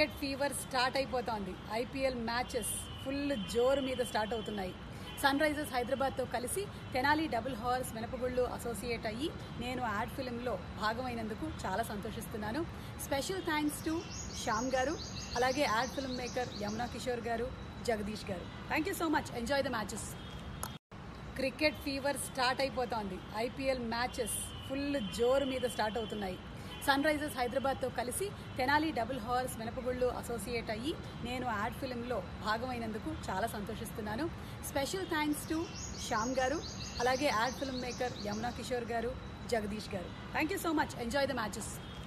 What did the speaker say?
cricket fever start అయిపోతోంది IPL matches full జోరు మీద స్టార్ట్ అవుతున్నాయి సన్ రైజర్స్ హైదరాబాద్తో కలిసి తెనాలి డబుల్ హార్స్ మినపగుళ్ళు అసోసియేట్ అయ్యి నేను యాడ్ ఫిల్మ్లో భాగమైనందుకు చాలా సంతోషిస్తున్నాను special thanks to Shyam garu అలాగే ad film maker Yamuna Kishore garu Jagadish garu thank you so much enjoy the matches cricket fever start అయిపోతోంది ఐపీఎల్ మ్యాచెస్ ఫుల్ జోరు మీద స్టార్ట్ అవుతున్నాయి సన్ రైజర్స్ హైదరాబాద్తో కలిసి తెనాలి డబుల్ హార్స్ మినపగుళ్ళు అసోసియేట్ అయ్యి నేను యాడ్ ఫిల్మ్లో భాగమైనందుకు చాలా సంతోషిస్తున్నాను special thanks to Shyam garu అలాగే ad film maker Yamuna Kishore garu Jagadish garu thank you so much enjoy the matches